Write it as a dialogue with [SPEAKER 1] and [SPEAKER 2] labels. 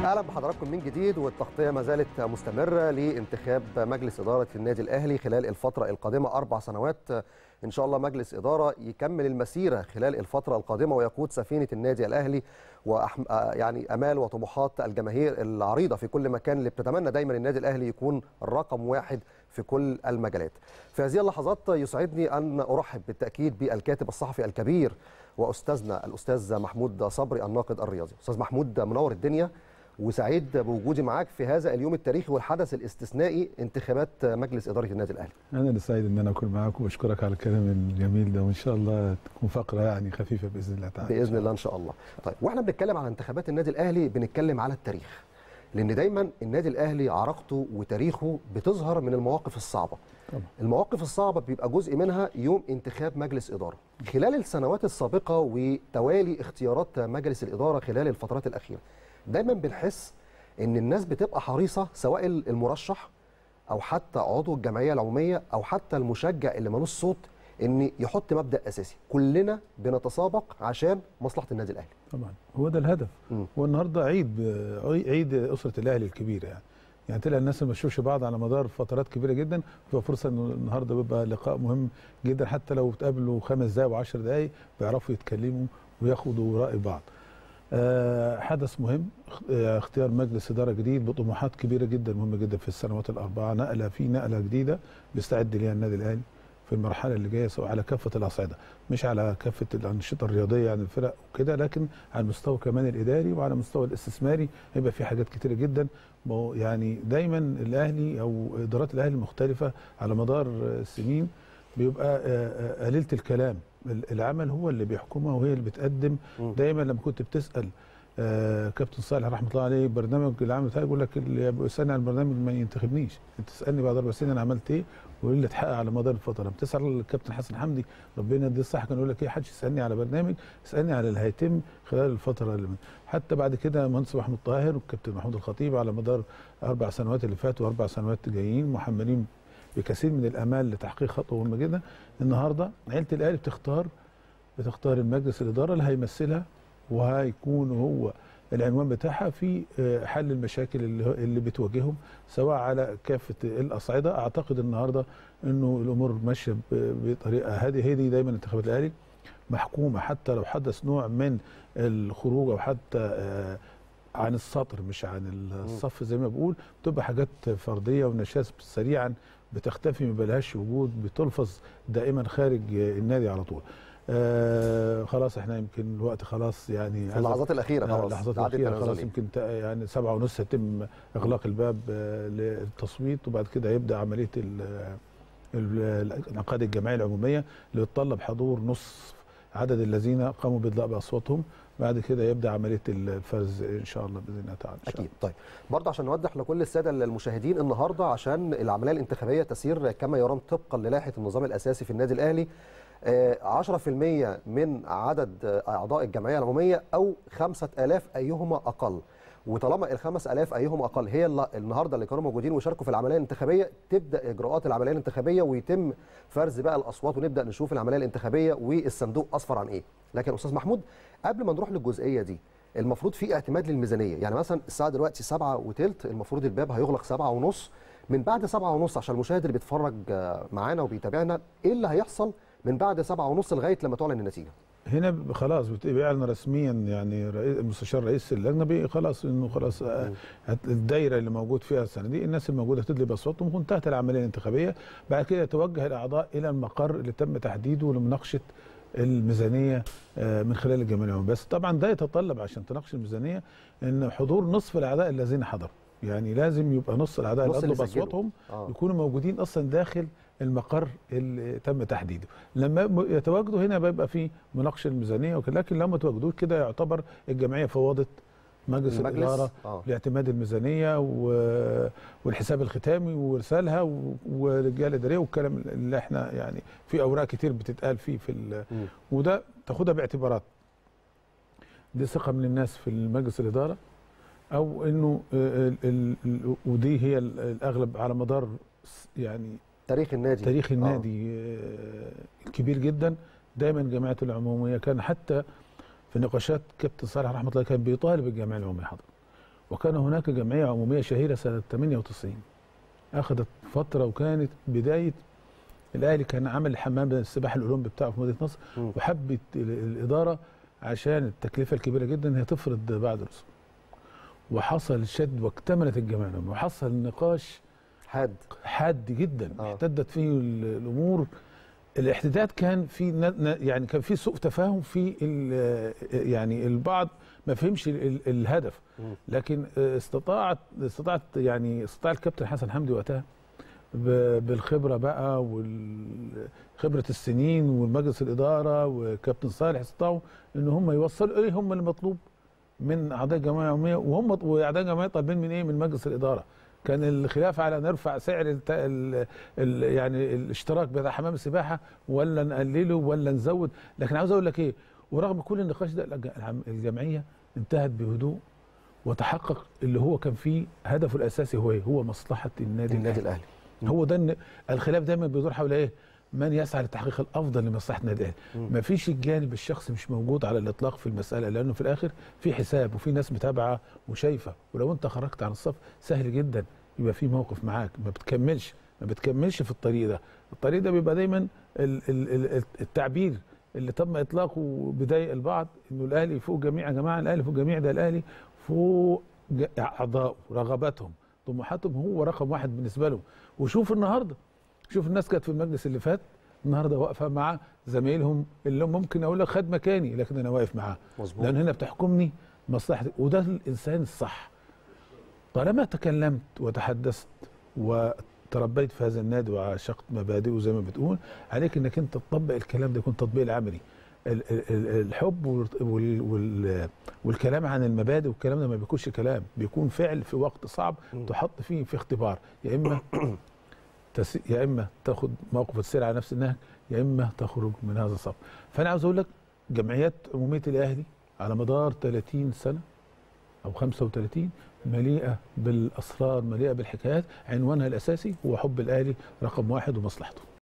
[SPEAKER 1] اهلا بحضراتكم من جديد والتغطيه ما زالت مستمره لانتخاب مجلس اداره النادي الاهلي خلال الفتره القادمه اربع سنوات ان شاء الله مجلس اداره يكمل المسيره خلال الفتره القادمه ويقود سفينه النادي الاهلي وأحم... يعني امال وطموحات الجماهير العريضه في كل مكان اللي بتتمنى دايما النادي الاهلي يكون الرقم واحد في كل المجالات. في هذه اللحظات يسعدني ان ارحب بالتاكيد بالكاتب الصحفي الكبير واستاذنا الاستاذ محمود صبري الناقد الرياضي. استاذ محمود منور الدنيا وسعيد بوجودي معاك في هذا اليوم التاريخي والحدث الاستثنائي انتخابات مجلس اداره النادي الاهلي.
[SPEAKER 2] انا اللي سعيد ان انا اكون معاكم واشكرك على الكلام الجميل ده وان شاء الله تكون فقره يعني خفيفه باذن الله تعالى.
[SPEAKER 1] باذن الله ان شاء الله. طيب واحنا بنتكلم على انتخابات النادي الاهلي بنتكلم على التاريخ. لان دايما النادي الاهلي عراقته وتاريخه بتظهر من المواقف الصعبه. طبعا. المواقف الصعبه بيبقى جزء منها يوم انتخاب مجلس اداره. خلال السنوات السابقه وتوالي اختيارات مجلس الاداره خلال الفترات الاخيره. دايما بنحس ان الناس بتبقى حريصه سواء المرشح او حتى عضو الجمعيه العموميه او حتى المشجع اللي ملوش صوت ان يحط مبدا اساسي كلنا بنتسابق عشان مصلحه النادي الاهلي
[SPEAKER 2] طبعا هو ده الهدف م. هو النهارده عيد عيد اسره الاهلي الكبيره يعني يعني تلاقي الناس ما بتشوفش بعض على مدار فترات كبيره جدا ففرصه فرصه انه النهارده بيبقى لقاء مهم جدا حتى لو اتقابلوا خمس دقائق و10 دقائق بيعرفوا يتكلموا وياخدوا راي بعض أه حدث مهم اختيار مجلس اداره جديد بطموحات كبيره جدا مهمه جدا في السنوات الاربعه نقله في نقله جديده بيستعد ليها النادي الاهلي في المرحله اللي جايه سواء على كافه الاصعده مش على كافه الانشطه الرياضيه يعني الفرق وكده لكن على المستوى كمان الاداري وعلى المستوى الاستثماري هيبقى في حاجات كتيره جدا يعني دايما الاهلي او ادارات الاهلي المختلفه على مدار السنين بيبقى قليله الكلام العمل هو اللي بيحكمها وهي اللي بتقدم دايما لما كنت بتسال آه كابتن صالح رحمه الله عليه برنامج العام بتاعي يقول لك اللي بيسالني على البرنامج ما ينتخبنيش انت تسالني بعد اربع سنين انا عملت ايه وايه اللي اتحقق على مدار الفتره لما تسال الكابتن حسن حمدي ربنا يديه الصحه كان يقول لك ايه حدش يسالني على برنامج اسالني على اللي هيتم خلال الفتره اللي من. حتى بعد كده مهندس محمود طاهر والكابتن محمود الخطيب على مدار اربع سنوات اللي فاتوا واربع سنوات جايين محملين بكثير من الامال لتحقيق خطوه مهمه جدا النهارده عيله الاهلي بتختار بتختار المجلس الاداره اللي هيمثلها وهيكون هو العنوان بتاعها في حل المشاكل اللي, اللي بتواجههم سواء على كافه الاصعده اعتقد النهارده انه الامور ماشيه بطريقه هذه هذه دايما انتخابات الاهلي محكومه حتى لو حدث نوع من الخروج او حتى عن السطر مش عن الصف زي ما بقول بتبقى حاجات فرديه ونشاز سريعا بتختفي ما بلهاش وجود بتلفظ دائما خارج النادي على طول آه خلاص احنا يمكن الوقت خلاص يعني
[SPEAKER 1] في اللحظات الاخيره خلاص
[SPEAKER 2] اللحظات الاخيره خلاص يمكن يعني سبعة ونص هيتم اغلاق الباب آه للتصويت وبعد كده هيبدا عمليه انعقاد الجمعيه العموميه اللي بتطلب حضور نصف عدد الذين قاموا بادلاء باصواتهم بعد كده يبدا عمليه الفرز ان شاء الله باذن الله تعالى
[SPEAKER 1] اكيد طيب برضه عشان نوضح لكل الساده المشاهدين النهارده عشان العمليه الانتخابيه تسير كما يرام طبقا للائحه النظام الاساسي في النادي الاهلي 10% من عدد اعضاء الجمعيه العموميه او 5000 ايهما اقل وطالما ال 5000 ايهم اقل هي اللي النهارده اللي كانوا موجودين وشاركوا في العمليه الانتخابيه تبدا اجراءات العمليه الانتخابيه ويتم فرز بقى الاصوات ونبدا نشوف العمليه الانتخابيه والصندوق اصفر عن ايه لكن استاذ محمود قبل ما نروح للجزئيه دي المفروض في اعتماد للميزانيه يعني مثلا الساعه دلوقتي 7 وثلث المفروض الباب هيغلق 7 ونص من بعد 7 ونص عشان المشاهد اللي بيتفرج معانا وبيتابعنا ايه اللي هيحصل من بعد 7 ونص لغايه لما تعلن النتيجه
[SPEAKER 2] هنا خلاص بيعلن رسميا يعني رئيس المستشار رئيس اللجنه خلاص انه خلاص الدايره اللي موجود فيها السنه دي الناس الموجوده هتدلي باصواتهم وانتهت العمليه الانتخابيه بعد كده يتوجه الاعضاء الى المقر اللي تم تحديده لمناقشه الميزانيه من خلال الجمعيه العموميه بس طبعا ده يتطلب عشان تناقش الميزانيه ان حضور نصف الاعضاء الذين حضروا يعني لازم يبقى نص الاعضاء اللي ادلوا باصواتهم آه. يكونوا موجودين اصلا داخل المقر اللي تم تحديده لما يتواجدوا هنا بيبقى في مناقشه الميزانيه وكده لكن لما تواجدوش كده يعتبر الجمعيه فوضت مجلس, مجلس الاداره آه. لاعتماد الميزانيه والحساب الختامي وارسالها والرجال الاداريه والكلام اللي احنا يعني في اوراق كتير بتتقال فيه في وده تاخدها باعتبارات دي ثقه من الناس في مجلس الاداره او انه ال ال ال ودي هي الاغلب على مدار يعني
[SPEAKER 1] تاريخ النادي
[SPEAKER 2] تاريخ النادي آه. الكبير جدا دايما جمعيه العموميه كان حتى في نقاشات كابتن صالح رحمه الله كان بيطالب الجمعيه العموميه حضر وكان هناك جمعيه عموميه شهيره سنه 98 اخذت فتره وكانت بدايه الاهلي كان عمل حمام السباحه الاولمبي بتاعه في مدينه نصر
[SPEAKER 1] مم.
[SPEAKER 2] وحبت ال- الاداره عشان التكلفه الكبيره جدا هي تفرض بعد رسوم وحصل شد واكتملت الجمعيه العمومية، وحصل نقاش
[SPEAKER 1] حاد
[SPEAKER 2] حاد جدا
[SPEAKER 1] آه.
[SPEAKER 2] احتدت فيه ال- الامور الاحتداد كان في ن- ن- يعني كان في سوء تفاهم في ال- يعني البعض ما فهمش ال- ال- الهدف
[SPEAKER 1] مم.
[SPEAKER 2] لكن استطاعت استطاعت يعني استطاع الكابتن حسن حمدي وقتها ب- بالخبره بقى وخبره السنين والمجلس الاداره وكابتن صالح استطاعوا ان هم يوصلوا ايه هم المطلوب من اعضاء الجمعيه العموميه وهم واعضاء الجمعيه طالبين من ايه من مجلس الاداره كان الخلاف على نرفع سعر الت... ال... ال... يعني الاشتراك بتاع حمام السباحه ولا نقلله ولا نزود لكن عاوز اقول لك ايه ورغم كل النقاش ده الج- العم- الجمعيه انتهت بهدوء وتحقق اللي هو كان فيه هدفه الاساسي هو ايه هو مصلحه النادي,
[SPEAKER 1] النادي
[SPEAKER 2] الأهلي.
[SPEAKER 1] الاهلي
[SPEAKER 2] هو ده الن- الخلاف دايما بيدور حول ايه من يسعى لتحقيق الافضل لمصلحه النادي الاهلي
[SPEAKER 1] مم.
[SPEAKER 2] ما فيش الجانب الشخصي مش موجود على الاطلاق في المساله لانه في الاخر في حساب وفي ناس متابعه وشايفه ولو انت خرجت عن الصف سهل جدا يبقى في موقف معاك ما بتكملش ما بتكملش في الطريق ده الطريق ده بيبقى دايما ال- ال- ال- التعبير اللي تم اطلاقه بضايق البعض انه الاهلي فوق جميع يا جماعه الاهلي فوق جميع ده الاهلي فوق ج- اعضائه رغباتهم طموحاتهم هو رقم واحد بالنسبه لهم وشوف النهارده شوف الناس كانت في المجلس اللي فات النهارده واقفه مع زمايلهم اللي ممكن اقول لك خد مكاني لكن انا واقف معاه
[SPEAKER 1] مظبوط
[SPEAKER 2] لان هنا بتحكمني مصلحتي وده الانسان الصح طالما تكلمت وتحدثت وتربيت في هذا النادي وعشقت مبادئه زي ما بتقول عليك انك انت تطبق الكلام ده يكون تطبيق العملي ال- ال- ال- الحب وال- وال- وال- والكلام عن المبادئ والكلام ده ما بيكونش كلام بيكون فعل في وقت صعب
[SPEAKER 1] مم.
[SPEAKER 2] تحط فيه في اختبار يا اما تس... يا اما تاخد موقف وتسير على نفس النهج يا اما تخرج من هذا الصف فانا عاوز اقول لك جمعيات عموميه الاهلي على مدار 30 سنه او 35 مليئه بالاسرار مليئه بالحكايات عنوانها الاساسي هو حب الاهلي رقم واحد ومصلحته